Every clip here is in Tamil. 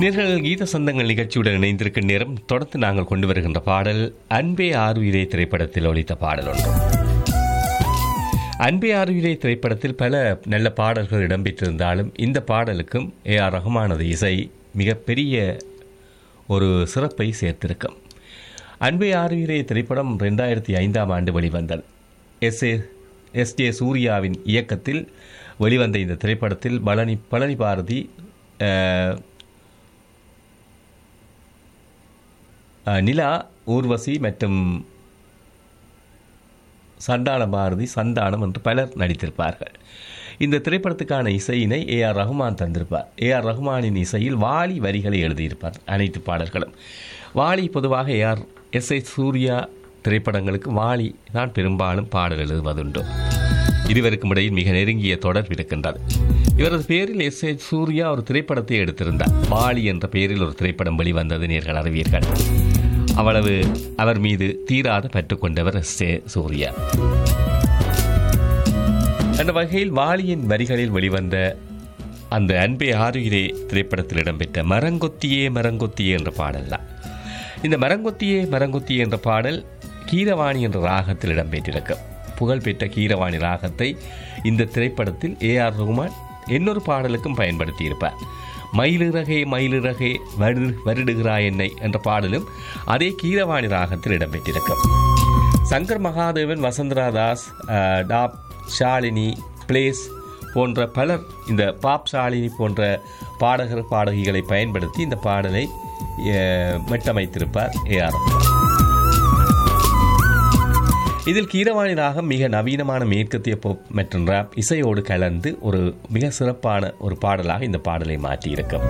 நேர்கள் கீத சொந்தங்கள் நிகழ்ச்சியுடன் இணைந்திருக்கும் நேரம் தொடர்ந்து நாங்கள் கொண்டு வருகின்ற பாடல் அன்பே ஆறுயிரே திரைப்படத்தில் ஒலித்த பாடல் ஒன்று அன்பே ஆறுயிரே திரைப்படத்தில் பல நல்ல பாடல்கள் இடம்பெற்றிருந்தாலும் இந்த பாடலுக்கும் ஏ ஆர் ரஹ்மானது இசை மிகப்பெரிய ஒரு சிறப்பை சேர்த்திருக்கும் அன்பே ஆறுயிரே திரைப்படம் ரெண்டாயிரத்தி ஐந்தாம் ஆண்டு வெளிவந்தது எஸ் ஏ எஸ் ஜே சூர்யாவின் இயக்கத்தில் வெளிவந்த இந்த திரைப்படத்தில் பழனி பழனி பாரதி அஹ், அஹ், நிலா ஊர்வசி மற்றும் சண்டான பாரதி சந்தானம் என்று பலர் நடித்திருப்பார்கள் இந்த திரைப்படத்துக்கான இசையினை ஏ ஆர் ரஹ்மான் தந்திருப்பார் ஏ ஆர் ரஹ்மானின் இசையில் வாலி வரிகளை எழுதியிருப்பார் அனைத்து பாடல்களும் வாலி பொதுவாக A R S I Surya திரைப்படங்களுக்கு வாலி தான் பெரும்பாலும் பாடல் எழுதுவதுண்டு இருவருக்கும் இடையில் மிக நெருங்கிய தொடர்பு இருக்கின்றது இவரது பேரில் எஸ் ஏ சூர்யா ஒரு திரைப்படத்தை எடுத்திருந்தார் வாலி என்ற பெயரில் ஒரு திரைப்படம் வெளிவந்தது நேர்கள் அறிவீர்கள் அவ்வளவு அவர் மீது தீராத பற்று கொண்டவர் எஸ் ஏ சூர்யா அந்த வகையில் வாலியின் வரிகளில் வெளிவந்த அந்த அன்பே ஆறுயிரே திரைப்படத்தில் இடம்பெற்ற மரங்கொத்தியே மரங்கொத்தியே என்ற பாடல் தான் இந்த மரங்கொத்தியே மரங்கொத்தியே என்ற பாடல் கீரவாணி என்ற ராகத்தில் இடம்பெற்றிருக்கும் புகழ்பெற்ற கீரவாணி ராகத்தை இந்த திரைப்படத்தில் ஏ ஆர் ரகுமான் இன்னொரு பாடலுக்கும் பயன்படுத்தியிருப்பார் மயிலிறகே மயிலிறகே வரு வருடுகிறாய் என்னை என்ற பாடலும் அதே கீரவாணி ராகத்தில் இடம்பெற்றிருக்கும் சங்கர் மகாதேவன் வசந்தரா தாஸ் அஹ், டாப் ஷாலினி பிளேஸ் போன்ற பலர் இந்த பாப் ஷாலினி போன்ற பாடகர் பாடகிகளை பயன்படுத்தி இந்த பாடலை அஹ், மெட்டமைத்திருப்பார் ஏஆர் இதில் கீரவாணி ராகம் மிக நவீனமான மேற்கத்திய போப் மற்றும் ராப் இசையோடு கலந்து ஒரு மிக சிறப்பான ஒரு பாடலாக இந்த பாடலை மாற்றியிருக்கும்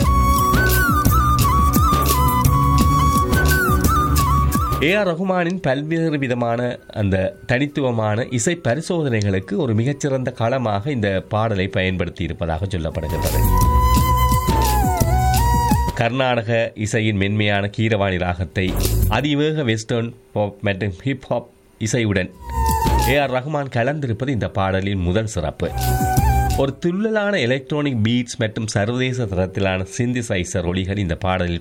ஏ ஆர் ரகுமானின் பல்வேறு விதமான அந்த தனித்துவமான இசை பரிசோதனைகளுக்கு ஒரு மிகச்சிறந்த களமாக இந்த பாடலை பயன்படுத்தி இருப்பதாக சொல்லப்படுகின்றது கர்நாடக இசையின் மென்மையான கீரவாணி ராகத்தை அதிவேக வெஸ்டர்ன் பாப் மற்றும் ஹிப் ஹாப் இசையுடன் ஏ ஆர் ரஹ்மான் கலந்திருப்பது இந்த பாடலின் முதல் சிறப்பு ஒரு துள்ளலான எலக்ட்ரானிக் பீட்ஸ் மற்றும் சர்வதேச தரத்திலான சிந்திசைசர் ஒளிகள் இந்த பாடலில்